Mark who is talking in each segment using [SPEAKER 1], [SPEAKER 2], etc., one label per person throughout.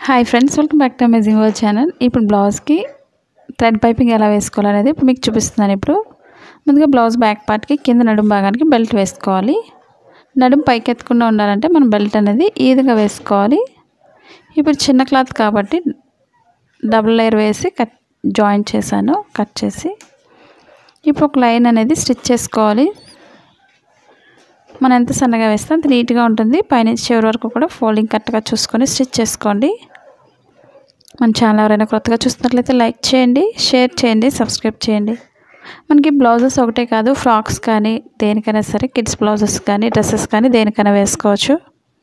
[SPEAKER 1] hi friends welcome back to amazing world channel ఇప్పుడు బ్లౌజ్కి thread piping ఎలా వేసుకోవాలనేది ఇప్పుడు మీకు చూపిస్తున్నాను ఇప్పుడు ముందుగా బ్లౌజ్ బ్యాక్ పార్ట్కి కింద నడుము భాగానికి బెల్ట్ వేసుకోవాలి నడుము పైకి ఎత్తకుండా ఉండాలంటే మనం బెల్ట్ అనేది ఈ విధంగా వేసుకోవాలి ఇప్పుడు చిన్న క్లాత్ కాబట్టి డబుల్ లేయర్ వేసి కట్ జాయింట్ చేశాను కట్ చేసి ఇప్పుడు ఒక లైన్ అనేది స్టిచ్ చేసుకోవాలి మనం ఎంత సన్నగా వేస్తే అంత నీట్గా ఉంటుంది పైనుంచి చివరి వరకు కూడా ఫోల్డింగ్ కరెక్ట్గా చూసుకొని స్టిచ్ చేసుకోండి మన ఛానల్ ఎవరైనా కొత్తగా చూస్తున్నట్లయితే లైక్ చేయండి షేర్ చేయండి సబ్స్క్రైబ్ చేయండి మనకి బ్లౌజెస్ ఒకటే కాదు ఫ్రాక్స్ కానీ దేనికైనా సరే కిడ్స్ బ్లౌజెస్ కానీ డ్రెస్సెస్ కానీ దేనికైనా వేసుకోవచ్చు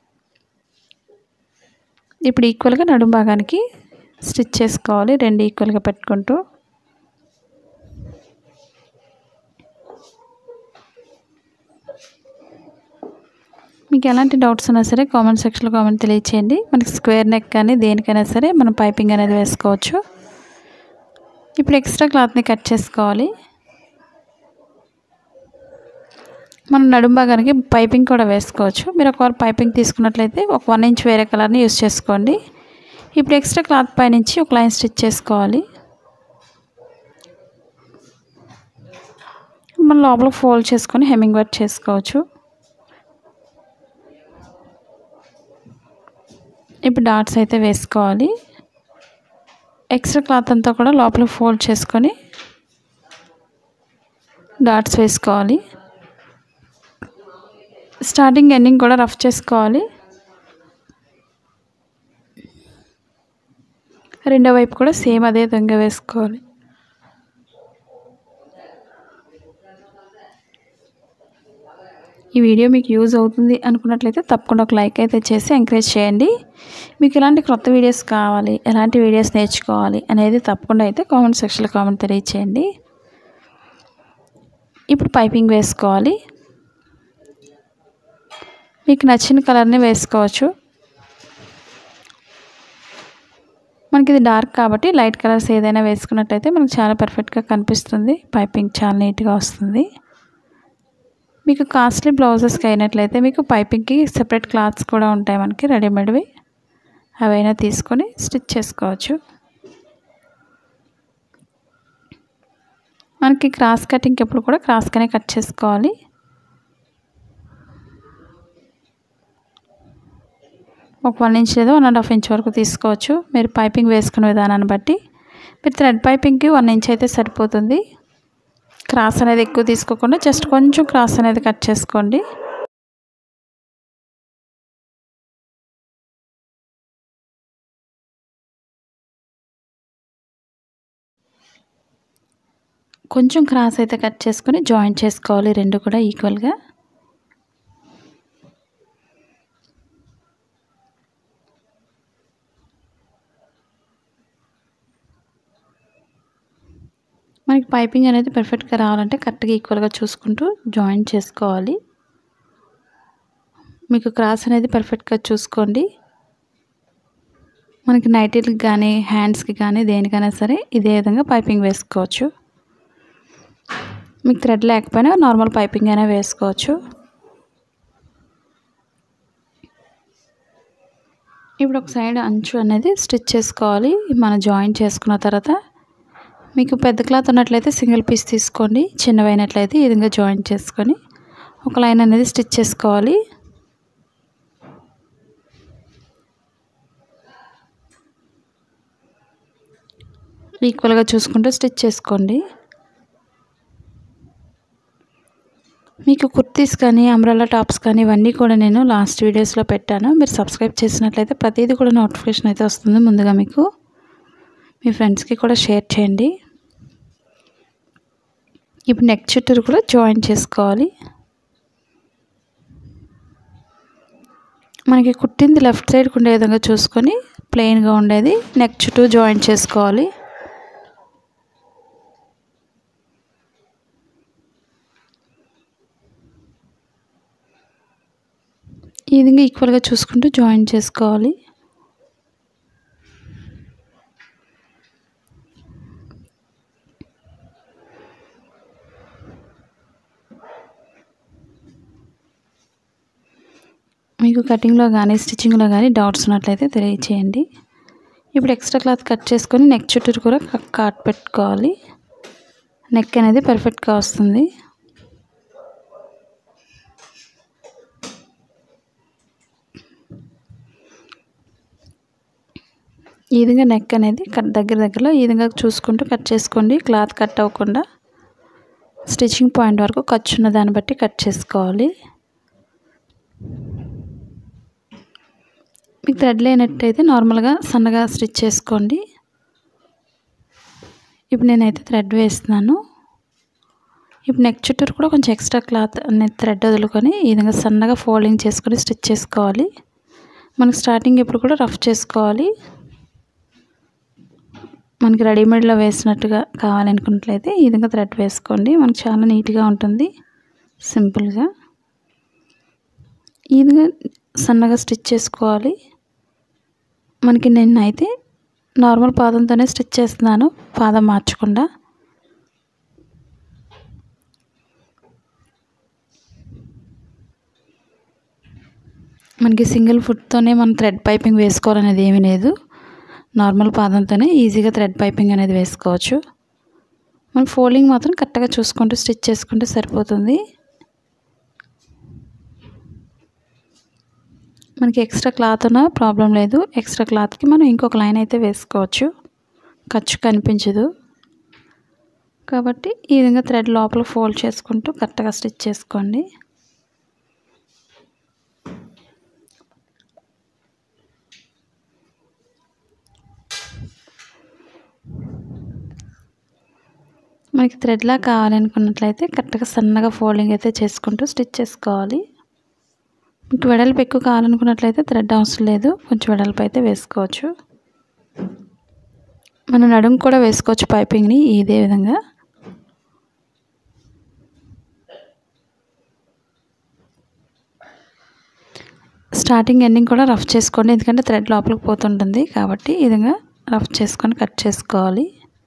[SPEAKER 1] ఇప్పుడు ఈక్వల్గా నడుము భాగానికి స్టిచ్ చేసుకోవాలి రెండు ఈక్వల్గా పెట్టుకుంటూ మీకు ఎలాంటి డౌట్స్ ఉన్నా సరే కామెంట్ సెక్షన్లో కామెంట్ తెలియచేయండి మనకి స్క్వేర్ నెక్ కానీ దేనికైనా సరే మనం పైపింగ్ అనేది వేసుకోవచ్చు ఇప్పుడు ఎక్స్ట్రా క్లాత్ని కట్ చేసుకోవాలి మనం నడుము భాగానికి పైపింగ్ కూడా వేసుకోవచ్చు మీరు ఒకవేళ పైపింగ్ తీసుకున్నట్లయితే ఒక వన్ ఇంచ్ వేరే కలర్ని యూస్ చేసుకోండి ఇప్పుడు ఎక్స్ట్రా క్లాత్ పైనుంచి ఒక లైన్ స్టిచ్ చేసుకోవాలి మనం లోపల ఫోల్డ్ చేసుకొని హెమ్మింగ్ వర్క్ చేసుకోవచ్చు ఇప్పుడు డాట్స్ అయితే వేసుకోవాలి ఎక్స్ట్రా క్లాత్ అంతా కూడా లోపల ఫోల్డ్ చేసుకొని డాట్స్ వేసుకోవాలి స్టార్టింగ్ ఎండింగ్ కూడా రఫ్ చేసుకోవాలి రెండో వైపు కూడా సేమ్ అదే విధంగా వేసుకోవాలి ఈ వీడియో మీకు యూజ్ అవుతుంది అనుకున్నట్లయితే తప్పకుండా ఒక లైక్ అయితే చేసి ఎంకరేజ్ చేయండి మీకు ఎలాంటి కొత్త వీడియోస్ కావాలి ఎలాంటి వీడియోస్ నేర్చుకోవాలి అనేది తప్పకుండా అయితే కామెంట్ సెక్షన్లో కామెంట్ తెలియచేయండి ఇప్పుడు పైపింగ్ వేసుకోవాలి మీకు నచ్చిన కలర్ని వేసుకోవచ్చు మనకి ఇది డార్క్ కాబట్టి లైట్ కలర్స్ ఏదైనా వేసుకున్నట్టయితే మనకు చాలా పర్ఫెక్ట్గా కనిపిస్తుంది పైపింగ్ చాలా నీట్గా వస్తుంది మీకు కాస్ట్లీ బ్లౌజెస్కి అయినట్లయితే మీకు పైపింగ్కి సెపరేట్ క్లాత్స్ కూడా ఉంటాయి మనకి రెడీమేడ్వి అవైనా తీసుకొని స్టిచ్ చేసుకోవచ్చు మనకి క్రాస్ కటింగ్ ఎప్పుడు కూడా క్రాస్గానే కట్ చేసుకోవాలి ఒక వన్ ఇంచ్ లేదా వన్ అండ్ హాఫ్ ఇంచ్ వరకు తీసుకోవచ్చు మీరు పైపింగ్ వేసుకునే విధానాన్ని బట్టి మీరు థ్రెడ్ పైపింగ్కి వన్ ఇంచ్ అయితే సరిపోతుంది క్రాస్ అనేది ఎక్కువ తీసుకోకుండా జస్ట్ కొంచెం క్రాస్ అనేది కట్ చేసుకోండి కొంచెం క్రాస్ అయితే కట్ చేసుకొని జాయింట్ చేసుకోవాలి రెండు కూడా ఈక్వల్గా మనకి పైపింగ్ అనేది పర్ఫెక్ట్గా రావాలంటే కరెక్ట్గా ఈక్వల్గా చూసుకుంటూ జాయిన్ చేసుకోవాలి మీకు క్రాస్ అనేది పర్ఫెక్ట్గా చూసుకోండి మనకి నైటీలకు కానీ హ్యాండ్స్కి కానీ దేనికైనా సరే ఇదే విధంగా పైపింగ్ వేసుకోవచ్చు మీకు థ్రెడ్ లేకపోయినా నార్మల్ పైపింగ్ అయినా వేసుకోవచ్చు ఇప్పుడు ఒక సైడ్ అంచు అనేది స్టిచ్ చేసుకోవాలి మనం జాయిన్ చేసుకున్న తర్వాత మీకు పెద్ద క్లాత్ ఉన్నట్లయితే సింగిల్ పీస్ తీసుకోండి చిన్నవైనట్లయితే ఈ విధంగా జాయిన్ చేసుకొని ఒక లైన్ అనేది స్టిచ్ చేసుకోవాలి ఈక్వల్గా చూసుకుంటూ స్టిచ్ చేసుకోండి మీకు కుర్తీస్ కానీ అంబ్రెల్లా టాప్స్ కానీ ఇవన్నీ కూడా నేను లాస్ట్ వీడియోస్లో పెట్టాను మీరు సబ్స్క్రైబ్ చేసినట్లయితే ప్రతిదీ కూడా నోటిఫికేషన్ అయితే వస్తుంది ముందుగా మీకు మీ ఫ్రెండ్స్కి కూడా షేర్ చేయండి ఇప్పుడు నెక్ చుట్టూరు కూడా జాయిన్ చేసుకోవాలి మనకి కుట్టింది లెఫ్ట్ సైడ్కి ఉండే విధంగా చూసుకొని ప్లెయిన్గా ఉండేది నెక్ చుట్టూ జాయిన్ చేసుకోవాలి ఈ విధంగా ఈక్వల్గా చూసుకుంటూ జాయిన్ చేసుకోవాలి మీకు కటింగ్లో కానీ స్టిచ్చింగ్లో కానీ డౌట్స్ ఉన్నట్లయితే తెలియచేయండి ఇప్పుడు ఎక్స్ట్రా క్లాత్ కట్ చేసుకొని నెక్ చుట్టూరు కూడా కాట్ పెట్టుకోవాలి నెక్ అనేది పర్ఫెక్ట్గా వస్తుంది ఈ విధంగా నెక్ అనేది కట్ దగ్గర దగ్గరలో ఈ విధంగా చూసుకుంటూ కట్ చేసుకోండి క్లాత్ కట్ అవ్వకుండా స్టిచ్చింగ్ పాయింట్ వరకు ఖర్చు ఉన్న దాన్ని బట్టి కట్ చేసుకోవాలి మీకు థ్రెడ్ లేనట్టయితే నార్మల్గా సన్నగా స్టిచ్ చేసుకోండి ఇప్పుడు నేనైతే థ్రెడ్ వేస్తున్నాను ఇప్పుడు నెక్ చుట్టూరు కూడా కొంచెం ఎక్స్ట్రా క్లాత్ అనేది థ్రెడ్ వదులుకొని ఈ విధంగా సన్నగా ఫోల్డింగ్ చేసుకొని స్టిచ్ చేసుకోవాలి మనకి స్టార్టింగ్ ఇప్పుడు కూడా రఫ్ చేసుకోవాలి మనకి రెడీమేడ్లో వేసినట్టుగా కావాలనుకున్నట్లయితే ఈ విధంగా థ్రెడ్ వేసుకోండి మనకు చాలా నీట్గా ఉంటుంది సింపుల్గా ఈ విధంగా సన్నగా స్టిచ్ చేసుకోవాలి మనకి నేను అయితే నార్మల్ పాదంతోనే స్టిచ్ చేస్తున్నాను పాదం మార్చకుండా మనకి సింగిల్ ఫుట్తోనే మనం థ్రెడ్ పైపింగ్ వేసుకోవాలనేది ఏమీ లేదు నార్మల్ పాదంతోనే ఈజీగా థ్రెడ్ పైపింగ్ అనేది వేసుకోవచ్చు మనం ఫోల్డింగ్ మాత్రం కరెక్ట్గా చూసుకుంటూ స్టిచ్ చేసుకుంటే సరిపోతుంది మనకి ఎక్స్ట్రా క్లాత్ ఉన్నా ప్రాబ్లం లేదు ఎక్స్ట్రా క్లాత్కి మనం ఇంకొక లైన్ అయితే వేసుకోవచ్చు ఖర్చు కనిపించదు కాబట్టి ఈ విధంగా థ్రెడ్ లోపల ఫోల్డ్ చేసుకుంటూ కరెక్ట్గా స్టిచ్ చేసుకోండి మనకి థ్రెడ్లా కావాలనుకున్నట్లయితే కరెక్ట్గా సన్నగా ఫోల్డింగ్ అయితే చేసుకుంటూ స్టిచ్ చేసుకోవాలి మీకు వెడల్పు ఎక్కువ కావాలనుకున్నట్లయితే థ్రెడ్ అవసరం లేదు కొంచెం వెడల్పు అయితే వేసుకోవచ్చు మన నడుము కూడా వేసుకోవచ్చు పైపింగ్ని ఇదే విధంగా స్టార్టింగ్ ఎండింగ్ కూడా రఫ్ చేసుకోండి ఎందుకంటే థ్రెడ్ లోపలికి పోతుంటుంది కాబట్టి ఈ విధంగా రఫ్ చేసుకొని కట్ చేసుకోవాలి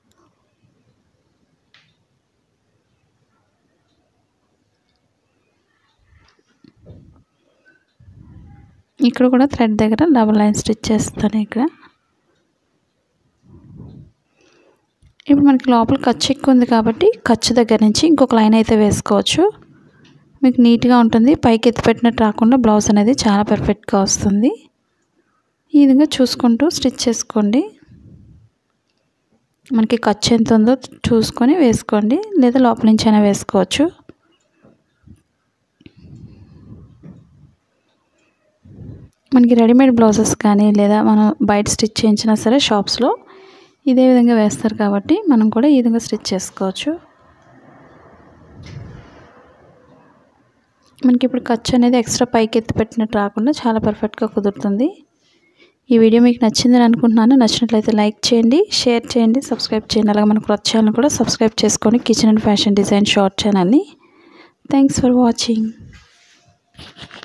[SPEAKER 1] ఇక్కడ కూడా థ్రెడ్ దగ్గర డబుల్ లైన్ స్టిచ్ చేస్తాను ఇక్కడ ఇప్పుడు మనకి లోపల ఖర్చు ఎక్కువ ఉంది కాబట్టి ఖర్చు దగ్గర నుంచి ఇంకొక లైన్ అయితే వేసుకోవచ్చు మీకు నీట్గా ఉంటుంది పైకి ఎత్తిపెట్టినట్టు రాకుండా బ్లౌజ్ అనేది చాలా పర్ఫెక్ట్గా వస్తుంది ఈ విధంగా చూసుకుంటూ స్టిచ్ చేసుకోండి మనకి ఖర్చు ఎంత ఉందో చూసుకొని వేసుకోండి లేదా లోపల నుంచి అయినా వేసుకోవచ్చు మనకి రెడీమేడ్ బ్లౌజెస్ కానీ లేదా మనం బయట స్టిచ్ చేయించినా సరే షాప్స్లో ఇదే విధంగా వేస్తారు కాబట్టి మనం కూడా ఈ విధంగా స్టిచ్ చేసుకోవచ్చు మనకి ఇప్పుడు ఖర్చు అనేది ఎక్స్ట్రా పైకి ఎత్తి పెట్టినట్టు రాకుండా చాలా పర్ఫెక్ట్గా కుదురుతుంది ఈ వీడియో మీకు నచ్చిందని అనుకుంటున్నాను నచ్చినట్లయితే లైక్ చేయండి షేర్ చేయండి సబ్స్క్రైబ్ చేయండి అలాగే మన క్రొత్త ఛానల్ కూడా సబ్స్క్రైబ్ చేసుకొని kitchen and fashion design short ఛానల్ని థ్యాంక్స్ ఫర్ వాచింగ్